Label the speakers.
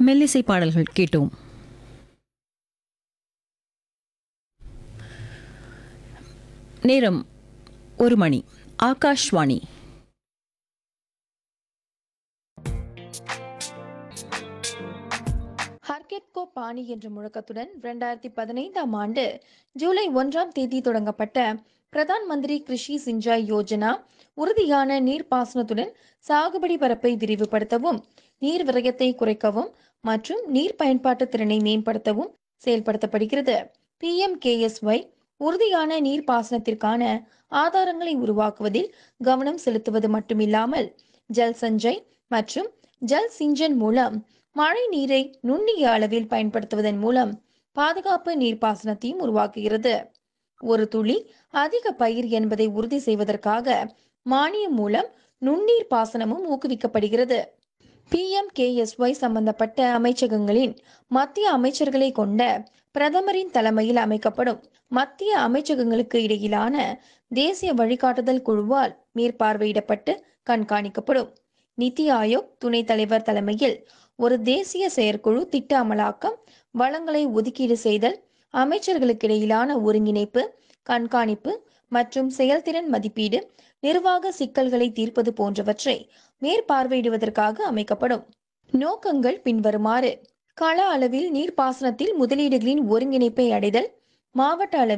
Speaker 1: மெல்லிசை பாடல்கள் கேட்டோம் நேரம் ஒரு மணி ஆகாஷ்வாணி
Speaker 2: ஹர்கெட்கோ பாணி என்ற முழக்கத்துடன் இரண்டாயிரத்தி பதினைந்தாம் ஆண்டு ஜூலை ஒன்றாம் தேதி தொடங்கப்பட்ட பிரதான் மந்திரி கிருஷி சிஞ்சாய் யோஜனா உறுதியான நீர்ப்பாசனத்துடன் சாகுபடி பரப்பை விரிவுபடுத்தவும் நீர் விரயத்தை குறைக்கவும் மற்றும் நீர் பயன்பாட்டு திறனை மேம்படுத்தவும் செயல்படுத்தப்படுகிறது பிஎம்கேஎஸ்ஒய் உறுதியான நீர்ப்பாசனத்திற்கான ஆதாரங்களை உருவாக்குவதில் கவனம் செலுத்துவது மட்டுமில்லாமல் ஜல் சஞ்சய் மற்றும் ஜல் சிஞ்சன் மூலம் மழை நீரை நுண்ணிய அளவில் பயன்படுத்துவதன் மூலம் பாதுகாப்பு நீர்ப்பாசனத்தையும் உருவாக்குகிறது ஒரு துளி அதிக பயிர் என்பதை உறுதி செய்வதற்காக மானியம் மூலம் நுண்ணீர் பாசனமும் ஊக்குவிக்கப்படுகிறது பிஎம்கேஎஸ்ஒய் சம்பந்தப்பட்ட அமைச்சகங்களின் மத்திய அமைச்சர்களை கொண்ட பிரதமரின் தலைமையில் அமைக்கப்படும் மத்திய அமைச்சகங்களுக்கு இடையிலான தேசிய வழிகாட்டுதல் குழுவால் மேற்பார்வையிடப்பட்டு கண்காணிக்கப்படும் நிதி ஆயோக் துணைத் தலைவர் தலைமையில் ஒரு தேசிய செயற்குழு திட்ட அமலாக்கம் வளங்களை ஒதுக்கீடு செய்தல் அமைச்சர்களுக்கிடையிலான ஒருங்கிணைப்பு கண்காணிப்பு மற்றும் செயல்திறன் மதிப்பீடு நிர்வாக சிக்கல்களை தீர்ப்பது போன்றவற்றை மேற்பார்வையிடுவதற்காக அமைக்கப்படும் நோக்கங்கள் பின்வருமாறு கள அளவில் நீர்ப்பாசனத்தில் முதலீடுகளின் ஒருங்கிணைப்பை அடைதல் மாவட்ட அளவில்